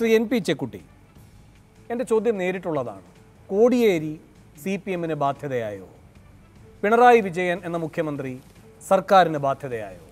Shri N P ചെക്കുട്ടി എൻ്റെ ചോദ്യം നേരിട്ടുള്ളതാണ് Kodiyeri C P എമ്മിന് ബാധ്യതയായോ പിണറായി വിജയൻ എന്ന മുഖ്യമന്ത്രി സർക്കാരിന് ബാധ്യതയായോ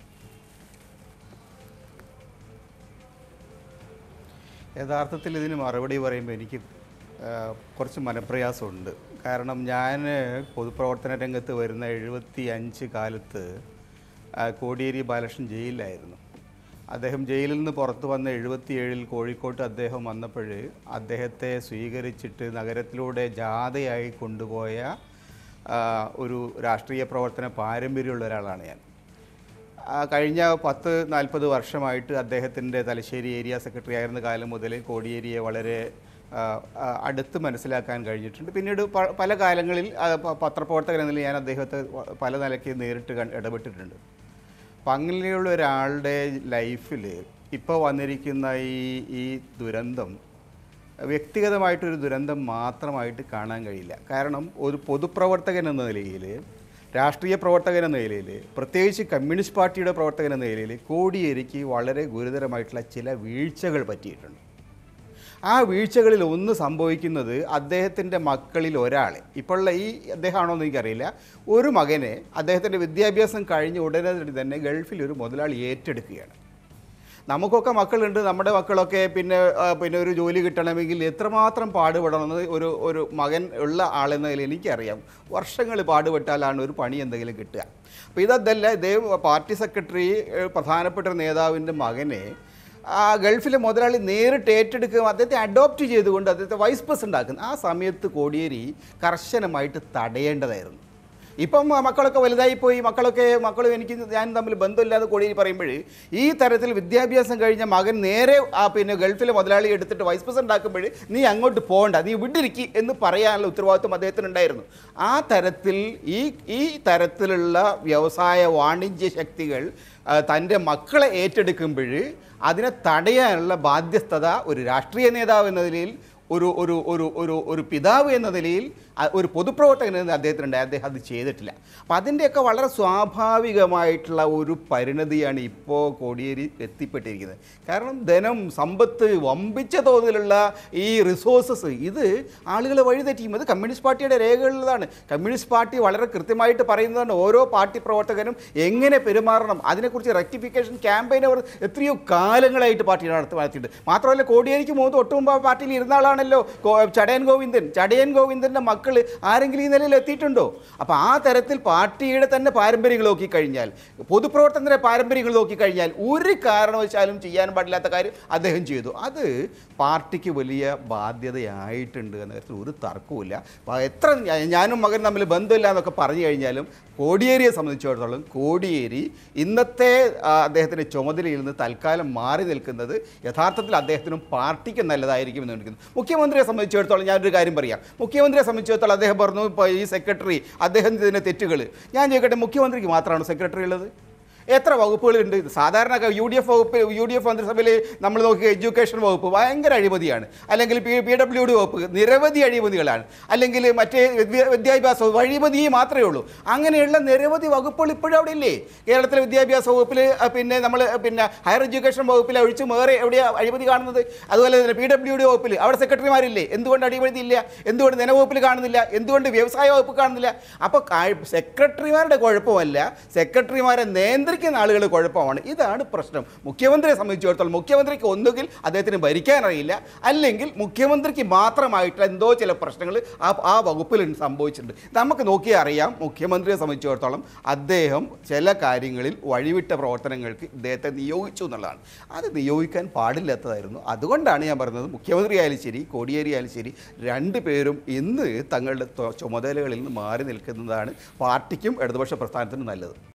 യഥാർത്ഥത്തിൽ ഇതിന് മറുപടി പറയുമ്പോൾ എനിക്ക് ആ, കുറച്ച് മനപ്രയാസമുണ്ട് കാരണം ഞാൻ പൊതുപ്രവർത്തന രംഗത്ത് വരുന്ന എഴുപത്തി അഞ്ച് കാലത്ത് ആ, കോടിയേരി ബാലകൃഷ്ണൻ ജയിലിലായിരുന്നു അദ്ദേഹം ജയിലിൽ നിന്ന് പുറത്തു വന്ന എഴുപത്തിയേഴിൽ കോഴിക്കോട്ട് അദ്ദേഹം വന്നപ്പോൾ അദ്ദേഹത്തെ സ്വീകരിച്ചിട്ട് നഗരത്തിലൂടെ ജാഥയായി കൊണ്ടുപോയ ആ, ഒരു രാഷ്ട്രീയ പ്രവർത്തന പാരമ്പര്യമുള്ള ഒരാളാണ് ഞാൻ ആ, കഴിഞ്ഞ പത്ത് നാൽപ്പത് വർഷമായിട്ട് അദ്ദേഹത്തിൻ്റെ തലശ്ശേരി ഏരിയ സെക്രട്ടറി ആയിരുന്ന കാലം മുതൽ കോടിയേരിയെ വളരെ ആ, ആ, അടുത്ത് മനസ്സിലാക്കാൻ കഴിഞ്ഞിട്ടുണ്ട് പിന്നീട് പ- പല കാലങ്ങളിൽ ആ, പ- പത്രപ്രവർത്തകൻ എന്ന നിലയിൽ ഞാൻ അദ്ദേഹത്തെ വ- പല നിലയ്ക്ക് നേരിട്ട് കണ്ട് ഇടപെട്ടിട്ടുണ്ട് അപ്പം അങ്ങനെയുള്ള ഒരാളുടെ ലൈഫിൽ ഇപ്പോൾ വന്നിരിക്കുന്ന ഈ ഈ ദുരന്തം വ്യക്തിഗതമായിട്ടൊരു ദുരന്തം മാത്രമായിട്ട് കാണാൻ കഴിയില്ല കാരണം ഒരു പൊതുപ്രവർത്തകൻ എന്ന നിലയിൽ രാഷ്ട്രീയ പ്രവർത്തകൻ എന്ന നിലയിൽ പ്രത്യേകിച്ച് കമ്മ്യൂണിസ്റ്റ് പാർട്ടിയുടെ പ്രവർത്തകൻ എന്ന നിലയിൽ കോടിയേരിക്ക് വളരെ ഗുരുതരമായിട്ടുള്ള ചില വീഴ്ചകൾ പറ്റിയിട്ടുണ്ട് ആ വീഴ്ചകളിൽ ഒന്ന് സംഭവിക്കുന്നത് അദ്ദേഹത്തിൻ്റെ മക്കളിൽ ഒരാൾ ഇപ്പോഴുള്ള ഈ അദ്ദേഹമാണോ എന്ന് എനിക്കറിയില്ല ഒരു മകനെ അദ്ദേഹത്തിൻ്റെ വിദ്യാഭ്യാസം കഴിഞ്ഞ ഉടനെ തന്നെ ഗൾഫിൽ ഒരു മുതലാളി ഏറ്റെടുക്കുകയാണ് നമുക്കൊക്കെ മക്കളുണ്ട് നമ്മുടെ മക്കളൊക്കെ പിന്നെ ആ, പിന്നെ ഒരു ജോലി കിട്ടണമെങ്കിൽ എത്രമാത്രം പാടുപെടണമെന്ന് ഒരു ഒരു മകൻ ഉള്ള ആളെന്ന നിലയിൽ എനിക്കറിയാം വർഷങ്ങൾ പാടുപെട്ടാലാണ് ഒരു പണി എന്തെങ്കിലും കിട്ടുക അപ്പോൾ ഇതല്ല ഇദ്ദേഹം പാർട്ടി സെക്രട്ടറി ഏഹ്, പ്രധാനപ്പെട്ട ഒരു നേതാവിൻ്റെ മകനെ ആ ഗൾഫിലെ മുതലാളി നേരിട്ട് ഏറ്റെടുക്കുകയും അദ്ദേഹത്തെ അഡോപ്റ്റ് ചെയ്തുകൊണ്ട് അദ്ദേഹത്തെ വൈസ് പ്രസിഡന്റ് ആക്കുന്നു ആ സമയത്ത് കോടിയേരി കർശനമായിട്ട് തടയേണ്ടതായിരുന്നു ഇപ്പം ആ മക്കളൊക്കെ വലുതായി പോയി മക്കളൊക്കെ മക്കളും എനിക്ക് ഞാൻ തമ്മിൽ ബന്ധമില്ലാതെ കോടിയേരി പറയുമ്പോൾ ഈ തരത്തിൽ വിദ്യാഭ്യാസം കഴിഞ്ഞ മകൻ നേരെ ആ പിന്നെ ഗൾഫിലെ മുതലാളി എടുത്തിട്ട് വൈസ് പ്രസിഡന്റ് ആക്കുമ്പോൾ നീ അങ്ങോട്ട് പോകണ്ട നീ വിട്ടിരിക്കി എന്ന് പറയാനുള്ള ഉത്തരവാദിത്വം അദ്ദേഹത്തിനുണ്ടായിരുന്നു ആ തരത്തിൽ ഈ ഈ തരത്തിലുള്ള വ്യവസായ വാണിജ്യ ശക്തികൾ ആ, തൻ്റെ മക്കളെ ഏറ്റെടുക്കുമ്പോൾ അതിനെ തടയാനുള്ള ബാധ്യസ്ഥത ഒരു രാഷ്ട്രീയ നേതാവ് എന്ന നിലയിൽ ഒരു ഒരു ഒരു ഒരു ഒരു പിതാവ് എന്ന നിലയിൽ അ- ഒരു പൊതുപ്രവർത്തകൻ എന്ന അദ്ദേഹത്തിനുണ്ടായി അദ്ദേഹം അത് ചെയ്തിട്ടില്ല അപ്പം അതിൻ്റെയൊക്കെ വളരെ സ്വാഭാവികമായിട്ടുള്ള ഒരു പരിണതിയാണ് ഇപ്പോൾ കോടിയേരി എത്തിപ്പെട്ടിരിക്കുന്നത് കാരണം ധനം സമ്പത്ത് വമ്പിച്ച തോതിലുള്ള ഈ റിസോഴ്സസ് ഇത് ആളുകളെ വഴിതെറ്റിയും അത് കമ്മ്യൂണിസ്റ്റ് പാർട്ടിയുടെ രേഖകളിലാണ് കമ്മ്യൂണിസ്റ്റ് പാർട്ടി വളരെ കൃത്യമായിട്ട് പറയുന്നതാണ് ഓരോ പാർട്ടി പ്രവർത്തകനും എങ്ങനെ പെരുമാറണം അതിനെക്കുറിച്ച് റെക്ടിഫിക്കേഷൻ ക്യാമ്പയിൻ അവർ എത്രയോ കാലങ്ങളായിട്ട് പാർട്ടി നടത്തി നടത്തിയിട്ടുണ്ട് മാത്രമല്ല കോടിയേരിക്ക് മൂന്ന് തൊട്ട് മുമ്പ് ആ പാർട്ടിയിൽ ഇരുന്ന ആളാണല്ലോ കോ- ചടയൻ ഗോവിന്ദൻ ചടയൻ ഗോവിന്ദൻ്റെ മക്കൾ ആരെങ്കിലും ഈ നിലയിൽ എത്തിയിട്ടുണ്ടോ അപ്പോൾ ആ തരത്തിൽ പാർട്ടിയുടെ തന്നെ പാരമ്പര്യങ്ങൾ നോക്കിക്കഴിഞ്ഞാൽ പൊതുപ്രവർത്തനത്തിൻ്റെ പാരമ്പര്യങ്ങൾ നോക്കിക്കഴിഞ്ഞാൽ ഒരു കാരണവശാലും ചെയ്യാൻ പാടില്ലാത്ത കാര്യം അദ്ദേഹം ചെയ്തു അത് പാർട്ടിക്ക് വലിയ ബാധ്യതയായിട്ടുണ്ട് എന്ന കാര്യത്തിൽ ഒരു തർക്കവുമില്ല അപ്പോൾ എത്ര ഞാ- ഞാനും മകൻ തമ്മിൽ ബന്ധമില്ല എന്നൊക്കെ പറഞ്ഞു കഴിഞ്ഞാലും കോടിയേരിയെ സംബന്ധിച്ചിടത്തോളം കോടിയേരി ഇന്നത്തെ ആ, അദ്ദേഹത്തിൻ്റെ ചുമതലയിൽ നിന്ന് തൽക്കാലം മാറി നിൽക്കുന്നത് യഥാർത്ഥത്തിൽ അദ്ദേഹത്തിനും പാർട്ടിക്കും നല്ലതായിരിക്കും എന്ന് നിൽക്കുന്നു മുഖ്യമന്ത്രിയെ സംബന്ധിച്ചിടത്തോളം ഞാനൊരു കാര്യം പറയാം മുഖ്യമന്ത്രിയെ സംബന്ധിച്ചിടത്തോളം അദ്ദേഹം പറഞ്ഞു ഇപ്പോൾ ഈ സെക്രട്ടറി അദ്ദേഹത്തിൻ്റെ തെറ്റുകൾ ഞാൻ ചോദിക്കട്ടെ മുഖ്യമന്ത്രിക്ക് മാത്രമാണോ സെക്രട്ടറി ഉള്ളത് എത്ര വകുപ്പുകളുണ്ട് ഇത് സാധാരണ യു ഡി എഫ് വകുപ്പ് യു ഡി എഫ് മന്ത്രിസഭയിൽ നമ്മൾ നോക്കിയ എഡ്യൂക്കേഷൻ വകുപ്പ് ഭയങ്കര അഴിമതിയാണ് അല്ലെങ്കിൽ പി പി ഡബ്ല്യു ഡി വകുപ്പ് നിരവധി അഴിമതികളാണ് അല്ലെങ്കിൽ മറ്റേ വിദ്യ- വിദ്യാഭ്യാസ വകുപ്പ് അഴിമതി മാത്രമേ ഉള്ളൂ അങ്ങനെയുള്ള നിരവധി വകുപ്പുകൾ ഇപ്പോഴും അവിടെ ഇല്ലേ കേരളത്തിലെ വിദ്യാഭ്യാസ വകുപ്പിൽ അഹ്, പിന്നെ നമ്മൾ പിന്നെ ഹയർ എഡ്യൂക്കേഷൻ വകുപ്പിൽ ഒഴിച്ച് വേറെ എവിടെയാണ് അഴിമതി കാണുന്നത് അതുപോലെ തന്നെ പി ഡബ്ല്യു ഡി വകുപ്പിൽ അവിടെ സെക്രട്ടറിമാരില്ലേ എന്തുകൊണ്ട് അഴിമതി ഇല്ല എന്തുകൊണ്ട് ധനവകുപ്പിൽ കാണുന്നില്ല എന്തുകൊണ്ട് വ്യവസായ വകുപ്പ് കാണുന്നില്ല അപ്പോൾ സെക്രട്ടറിമാരുടെ കുഴപ്പമല്ല സെക്രട്ടറിമാരെ നിയന്ത്രിക്കുന്ന ആളുകളുടെ കുഴപ്പമാണ് ഇതാണ് പ്രശ്നം മുഖ്യമന്ത്രിയെ സംബന്ധിച്ചിടത്തോളം മുഖ്യമന്ത്രിക്ക് ഒന്നുകിൽ അദ്ദേഹത്തിന് ഭരിക്കാൻ അറിയില്ല അല്ലെങ്കിൽ മുഖ്യമന്ത്രിക്ക് മാത്രമായിട്ടുള്ള എന്തോ ചില പ്രശ്നങ്ങൾ ആ ആ വകുപ്പിൽ സംഭവിച്ചിട്ടുണ്ട് നമുക്ക് നോക്കിയാൽ അറിയാം മുഖ്യമന്ത്രിയെ സംബന്ധിച്ചിടത്തോളം അദ്ദേഹം ചില കാര്യങ്ങളിൽ വഴിവിട്ട പ്രവർത്തനങ്ങൾക്ക് ഇദ്ദേഹത്തെ നിയോഗിച്ചു എന്നുള്ളതാണ് അത് നിയോഗിക്കാൻ പാടില്ലാത്തതായിരുന്നു അതുകൊണ്ടാണ് ഞാൻ പറഞ്ഞത് മുഖ്യമന്ത്രി ആയാലും ശരി കോടിയേരി ആയാലും ശരി രണ്ടുപേരും ഇന്ന് തങ്ങളുടെ തൊ- ചുമതലകളിൽ നിന്ന് മാറി നിൽക്കുന്നതാണ് പാർട്ടിക്കും ഇടതുപക്ഷ പ്രസ്ഥാനത്തിനും നല്ലത്